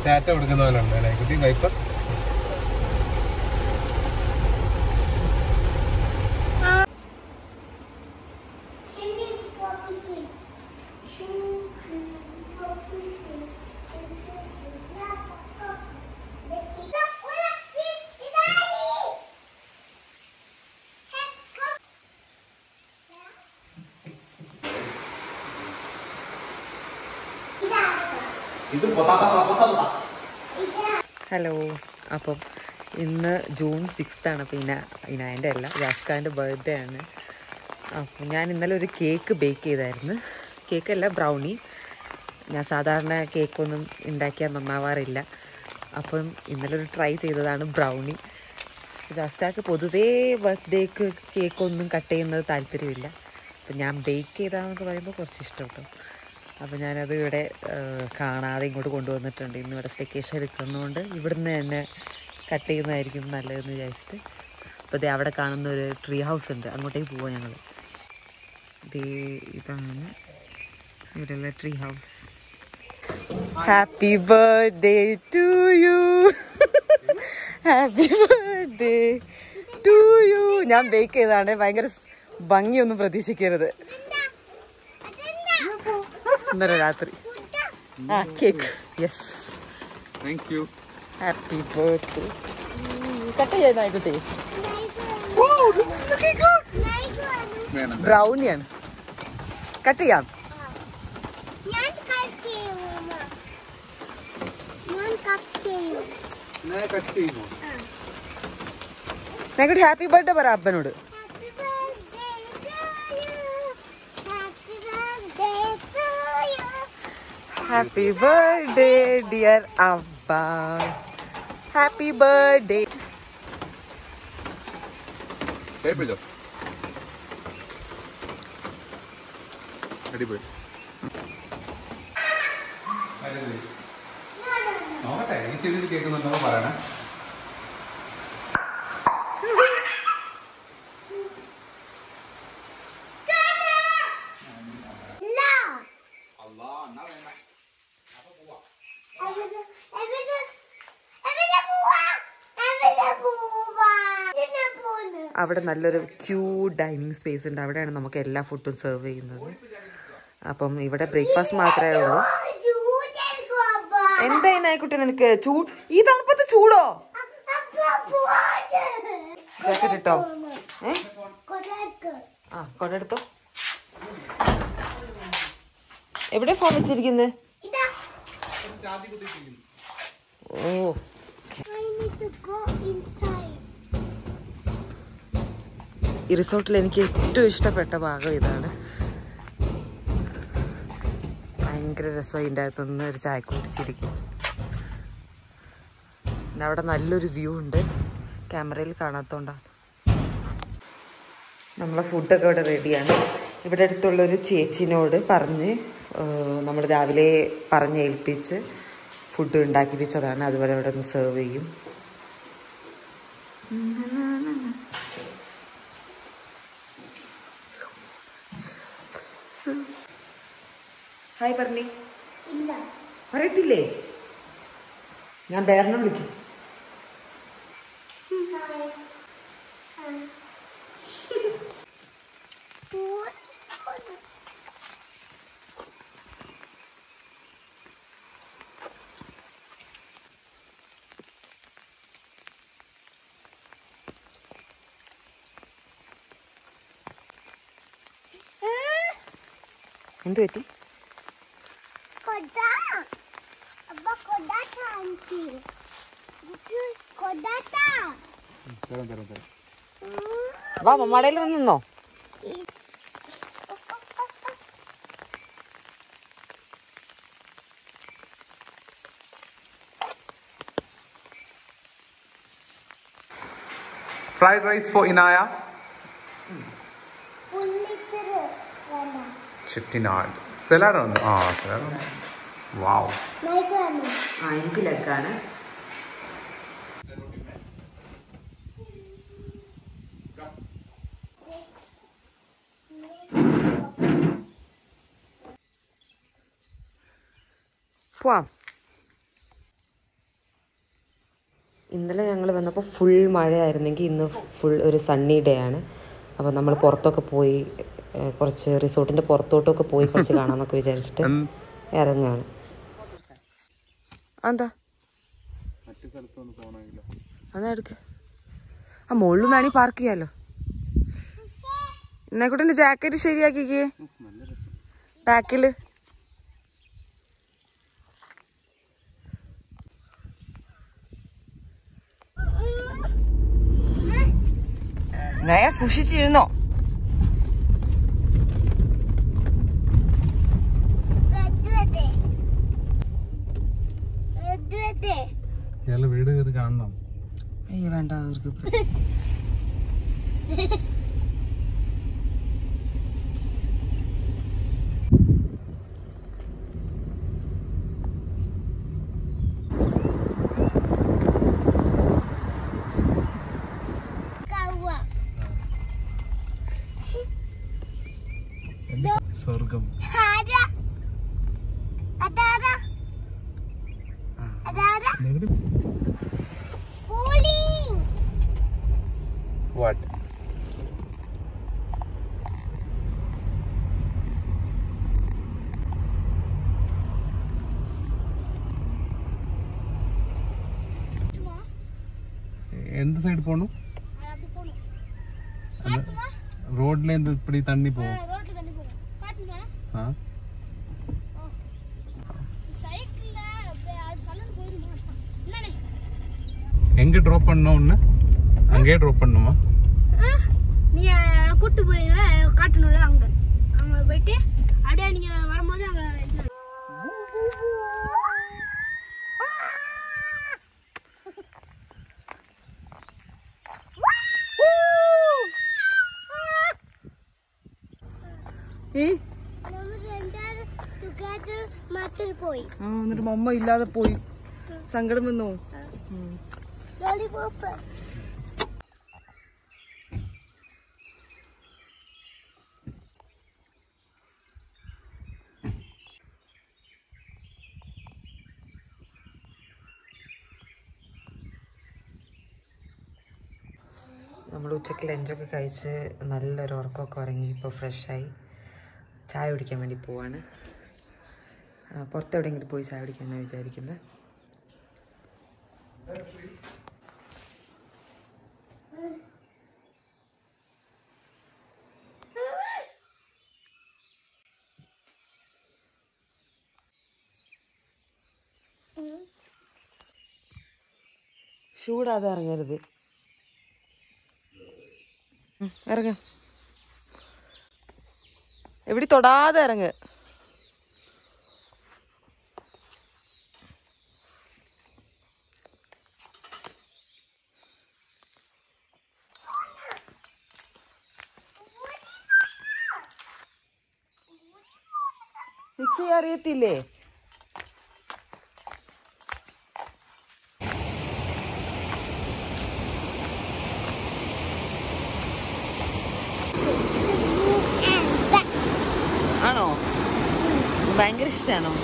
ടാറ്റ കൊടുക്കുന്ന പോലെ ഉണ്ട് കുട്ടി വൈപ്പർ ഇത് ഹലോ അപ്പം ഇന്ന് ജൂൺ സിക്സ്ത് ആണ് അപ്പം ഇന ഇനാൻ്റെ അല്ല ജാസ്കാൻ്റെ ബർത്ത്ഡേ ആണ് അപ്പം ഞാൻ ഇന്നലെ ഒരു കേക്ക് ബേക്ക് ചെയ്തായിരുന്നു കേക്കല്ല ബ്രൗണി ഞാൻ സാധാരണ കേക്കൊന്നും ഉണ്ടാക്കിയാൽ നന്നാവാറില്ല അപ്പം ഇന്നലെ ഒരു ട്രൈ ചെയ്തതാണ് ബ്രൗണി ജാസ്കാക്ക് പൊതുവേ ബർത്ത്ഡേക്ക് കേക്കൊന്നും കട്ട് ചെയ്യുന്നത് താല്പര്യമില്ല അപ്പം ഞാൻ ബേക്ക് ചെയ്താന്നൊക്കെ പറയുമ്പോൾ കുറച്ച് ഇഷ്ടം കേട്ടോ അപ്പോൾ ഞാനത് ഇവിടെ ആ, കാണാതെ ഇങ്ങോട്ട് കൊണ്ടുവന്നിട്ടുണ്ട് ഇന്ന് ഇവിടെ സ്റ്റെക്കേഷൻ എടുക്കുന്നതുകൊണ്ട് ഇവിടുന്ന് തന്നെ കട്ട് ചെയ്യുന്നതായിരിക്കും നല്ലതെന്ന് വിചാരിച്ചിട്ട് അപ്പോൾ ദേ അവിടെ കാണുന്ന ഒരു ട്രീ ഹൗസ് ഉണ്ട് അങ്ങോട്ടേക്ക് പോവാം ഞങ്ങൾ ദേ ഇതാണ് ഇവിടെയുള്ള tree house happy birthday to you happy birthday to you ഞാൻ ബേക്ക് ചെയ്തതാണ് ഭയങ്കര സ് ഭംഗിയൊന്നും പ്രതീക്ഷിക്കരുത് ഇന്നലെ രാത്രി ആ cake yes thank you happy birthday cut ചെയ്യാനായിക്കോട്ടെ വേണം ബ്രൗണിയാണ് കട്ട് ചെയ്യാം ഞാൻ കട്ട് ചെയ്യും അമ്മ. ഞാൻ കട്ട് ചെയ്യും ഞാൻ കട്ട് ചെയ്യുമോ ഞങ്ങളുടെ ഹാപ്പി ബർത്ത്ഡേ പറ അപ്പനോട് happy birthday to you happy birthday to you happy birthday dear അബ്ബ ഹാപ്പി ബർത്ത്ഡേ കുഴപ്പമില്ലോ അടിപൊളി നോക്കട്ടെ ഈ ചെവിയിൽ കേൾക്കുന്നുണ്ടോ പറയണേ ഇല്ല എവിടെ എവിടെ എവിടെ പോവാ എവിടെ പോവാ എവിടെ പോന്ന് അവിടെ നല്ലൊരു ക്യൂ ഡൈനിങ് സ്പേസ് ഉണ്ട് അവിടെയാണ് നമുക്ക് എല്ലാ ഫുഡും സെർവ് ചെയ്യുന്നത് അപ്പം ഇവിടെ ബ്രേക്ക്ഫാസ്റ്റ് മാത്രമേ ഉള്ളൂ ചൂടായിരിക്കും അപ്പ എന്താ നായിക്കുട്ടി നിനക്ക് ചൂട് ഈ തണുപ്പത്ത് ചൂടോ അപ്പ പോവാട്ട് ജാക്കറ്റ് ഇട്ടോ ഏ കൊടക്ക് ആ കൊണ്ടെടുത്തോ എവിടെ ഫോൺ വെച്ചിരിക്കുന്നത് ഇതാ ഓ I need to go inside. ഈ റിസോർട്ടിൽ എനിക്ക് ഏറ്റവും ഇഷ്ടപ്പെട്ട ഭാഗം ഇതാണ് ഭയങ്കര രസം ഇതിൻ്റെ അകത്തുനിന്ന് ഒരു ചായ കുടിച്ചിരിക്കും പിന്നെ അവിടെ നല്ലൊരു വ്യൂ ഉണ്ട് ക്യാമറയിൽ കാണാത്തോണ്ടാണ് നമ്മളെ ഫുഡൊക്കെ ഇവിടെ റെഡിയാണ് ഇവിടെ അടുത്തുള്ള ഒരു ചേച്ചിനോട് പറഞ്ഞ് നമ്മൾ രാവിലെ പറഞ്ഞ് ഏൽപ്പിച്ച് ഫുഡ് ഉണ്ടാക്കിപ്പിച്ചതാണ് അതുപോലെ ഇവിടെ നിന്ന് സെർവ് ചെയ്യും ഹായ് പറഞ്ഞേ ഇല്ല പറയത്തില്ലേ ഞാൻ ബേറിനെ വിളിക്കും ഹായ് ഹായ് എന്ത് പറ്റി കൊട അപ്പ കൊട കാണിച്ചു കൊടാട്ട തരാം തരാം തരാം വാ മമ്മടയിൽ നിന്നോ ഫ്രൈഡ് റൈസ് ഫോർ ഇനായ പുള്ളിത്തര് വേണം ചെട്ടിനാട് സലാഡ് വന്നു ആ സലാഡ് വന്നു വാവ് നൈക്ക് വേണം ആ എനിക്ക് ലെഗാണ് പോവാം ഇന്നലെ ഞങ്ങൾ വന്നപ്പോൾ ഫുൾ മഴയായിരുന്നെങ്കിൽ ഇന്ന് ഫുൾ ഒരു സണ്ണി ഡേ ആണ് അപ്പോൾ നമ്മൾ പുറത്തൊക്കെ പോയി ഏഹ്, കുറച്ച് റിസോർട്ടിൻ്റെ പുറത്തോട്ടൊക്കെ പോയി കുറച്ച് കാണാമെന്നൊക്കെ വിചാരിച്ചിട്ട് ഇറങ്ങുകയാണ് എന്താ മറ്റു സ്ഥലത്തൊന്ന് പോകണമെങ്കിലോ അതാ എടുക്ക് ആ മുകളിലും വേണമെങ്കിൽ പാർക്ക് ചെയ്യാലോ ഇന്നേക്കൂട്ടിൻ്റെ ജാക്കറ്റ് ശരിയാക്കിക്കേ ബാക്കിൽ നയ സൂക്ഷിച്ചിരുന്നോ റെഡ് റെഡ് ഇയാളെ വീട് കയറി കാണണം അയ്യോ വേണ്ട അവർക്ക് കവ്വ സ്വർഗം ആരാ അതാരാ അതാരാ സ്കൂളിംഗ് വാട്ട് എന്ത് സൈഡ് പോണു ரோட்ல இருந்து இப்படி தண்ணி போகும் ரோட்ல தண்ணி போகும் காட்டுங்க ஆ சைக்கிள்ல அது சலன் போயிருமா என்னண்ணே எங்க ட்ராப் பண்ணோம் ஒன்று அங்கேயே ட்ராப் பண்ணுமா நீங்க கூட்டு போறீங்களா காட்டணும்ல அங்க அங்க போயிட்டு அப்படியே நீங்க வரும்போது அங்க இது- ഏ നമ്മൾ രണ്ടാളും together മാത്രം പോയി ആ എന്നിട്ട് മമ്മ ഇല്ലാതെ പോയി സങ്കടം വന്നോ ലോലിപോപ്പ് നമ്മൾ ഉച്ചയ്ക്ക് ലഞ്ചൊക്കെ കഴിച്ച് നല്ലൊരു ഉറക്കമൊക്കെ ഉറങ്ങി ഇപ്പോൾ ഫ്രഷായി ചായ കുടിക്കാൻ വേണ്ടി പോവാണ് ആ, പുറത്തെവിടെയെങ്കിലും പോയി ചായ കുടിക്കാനാണ് വിചാരിക്കുന്നത് ചൂടാതെ ഇറങ്ങരുത് ഉം, ഇറങ്ങ് എവിടെ തൊടാതെ ഇറങ്ങ് ഫിക്സ് ചെയ്യാൻ അറിയത്തില്ലേ ആണോ ഭയങ്കര ഇഷ്ടമാണോ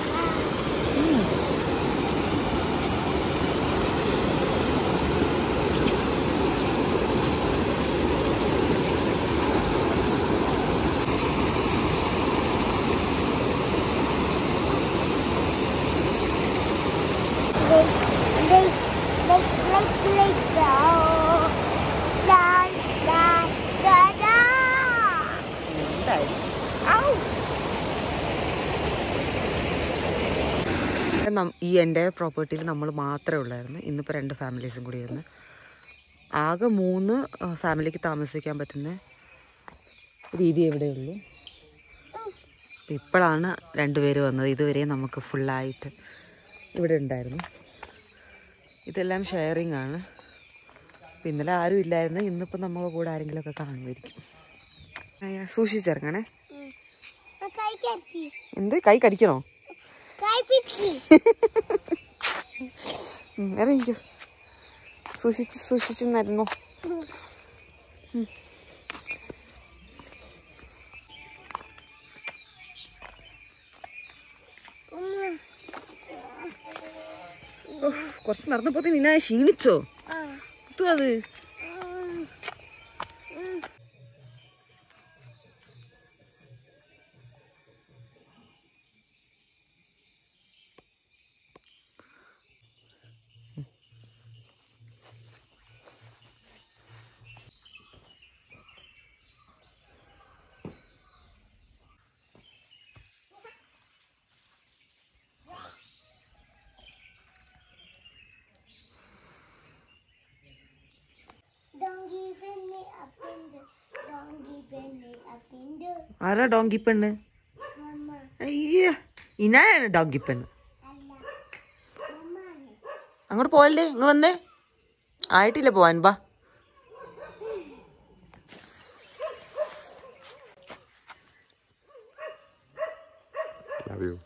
They, they, they play, play, go. Da, da, da, da. Ow. നം- ഈ എൻ്റെ പ്രോപ്പർട്ടിയിൽ നമ്മൾ മാത്രമേ ഉള്ളായിരുന്നു ഇന്നിപ്പോൾ രണ്ട് ഫാമിലീസും കൂടി ഇരുന്ന് ആകെ മൂന്ന് ആ, ഫാമിലിക്ക് താമസിക്കാൻ പറ്റുന്ന രീതി എവിടെയുള്ളൂ അപ്പം ഇപ്പോഴാണ് രണ്ടുപേര് വന്നത് ഇതുവരെ നമുക്ക് ഫുള്ളായിട്ട് ഇവിടെ ഉണ്ടായിരുന്നു ഇതെല്ലാം ഷെയറിങ് ആണ് അപ്പം ഇന്നലെ ആരും ഇല്ലായിരുന്നു ഇന്നിപ്പോൾ നമ്മളെ കൂടെ ആരെങ്കിലുമൊക്കെ കാണുമായിരിക്കും അയ്യ, സൂക്ഷിച്ചിറങ്ങണേ ആ, കൈ കടിക്കി എന്ത് കൈ കടിക്കണോ കൈ പിടിക്കി ഉം, ഇറങ്ങിക്കോ സൂക്ഷിച്ച് സൂക്ഷിച്ച് നരുന്നോ കുറച്ച് നടന്നപ്പോ നിന്നെ ക്ഷീണിച്ചോ കുത്തു അത് Donkey penny up in the donkey penny up in the ആരാ ഡോങ്കി പെണ്ണ് mama അയ്യ ഇനായാണ് ഡോങ്കി പെണ്ണ് Allah mama അങ്ങോട്ട് പോയല്ലേ ഇങ്ങ് വന്നേ ആയിട്ടില്ല പോവാൻ വാ Love you.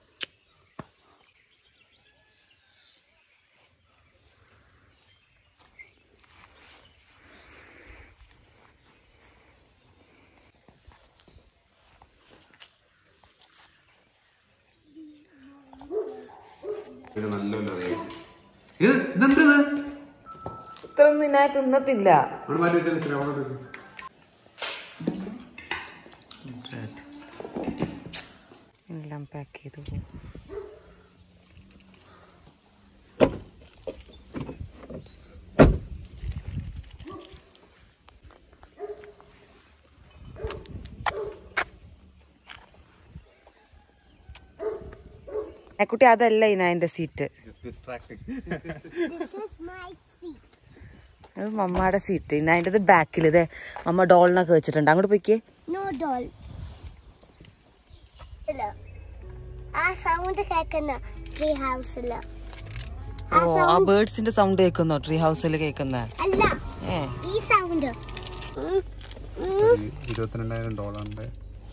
ഇത് നല്ലോണം അറിയാം ഇത് ഇതെന്തത് ഇത്രയൊന്നും ഇതിനകത്ത് തിന്നത്തില്ല അവിടെ മാറ്റി വെച്ചാൽ ശരി അവിടെ വെക്ക്. എല്ലാം പാക്ക് ചെയ്തു പോകും കുട്ടി അതല്ല ഇന അതിന്റെ seat Just distracting. This is my seat. അത് മമ്മയുടെ സീറ്റ് ഇന്ന അതിൻ്റെ ബാക്കിൽ ഇതേ മമ്മ ഡോളിനൊക്കെ വെച്ചിട്ടുണ്ട് അങ്ങോട്ട് പോയിക്കേ No doll. Hello. ആ സൗണ്ട് കേൾക്കുന്ന ട്രീ ഹൗസില് ഓ ആ ബേർഡ്സിന്റെ സൗണ്ട് കേൾക്കുന്നോ ട്രീ ഹൗസിൽ കേൾക്കുന്ന അല്ല ഏ ഈ സൗണ്ട് ഈ ഇരുപത്തിരണ്ടായിരം ഡോളറിന്റെ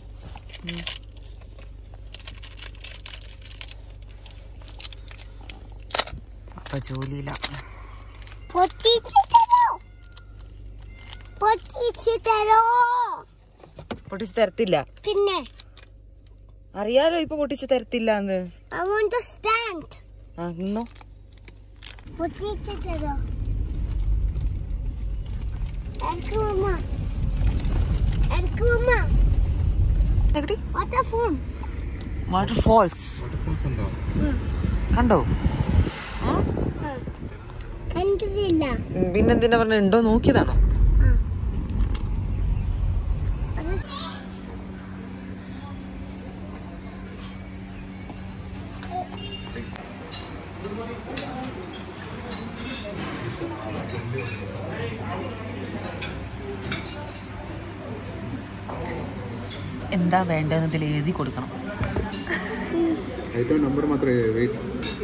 അപ്പൊ ജോലിയില്ല പൊട്ടിച്ചു തരോ പൊട്ടിച്ചു തരോ പൊട്ടിച്ച് തരത്തില്ല പിന്നെ അറിയാലോ ഇപ്പൊ പൊട്ടിച്ച് തരത്തില്ല എന്ന് I want to stand. ആ നിന്നോ പൊട്ടിച്ചു തരോ എനിക്ക് മമ്മ എനിക്ക് മമ്മ എവിടെ water foam water falls waterfalls ഉണ്ടോ കണ്ടോ കണ്ടിട്ടില്ല ഉം, പിന്നെന്തിനാ പറഞ്ഞ ഉണ്ടോ നോക്കിയതാണോ ആ. അത് എന്താ വേണ്ടതെന്നതിൽ എഴുതി കൊടുക്കണം ഏറ്റവും നമ്പർ മാത്രമേ വെയിറ്റ്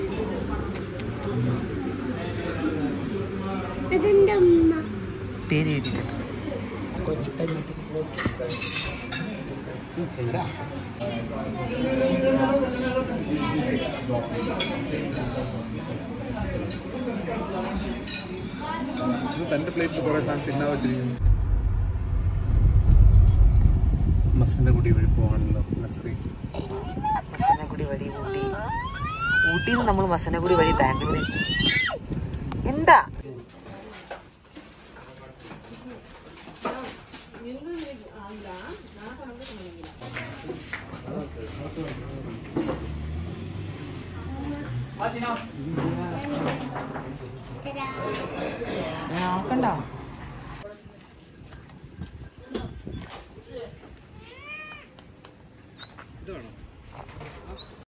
അതെന്റെ അമ്മ പേര് എഴുതിയിട്ടുണ്ട് തന്റെ പ്ലേറ്റിൽ കുറെ സാധനം തിന്നാൻ വെച്ചിരിക്കുന്നു മസിന്റെ കുടി വഴി പോകാണല്ലോ നസ്രി മസനഗുടി വഴി ഊട്ടി ഊട്ടിയിൽ നമ്മൾ മസനഗുടി വഴി ബാംഗ്ലൂരിൽ എന്താ നോക്കണ്ടോ ഇതാണോ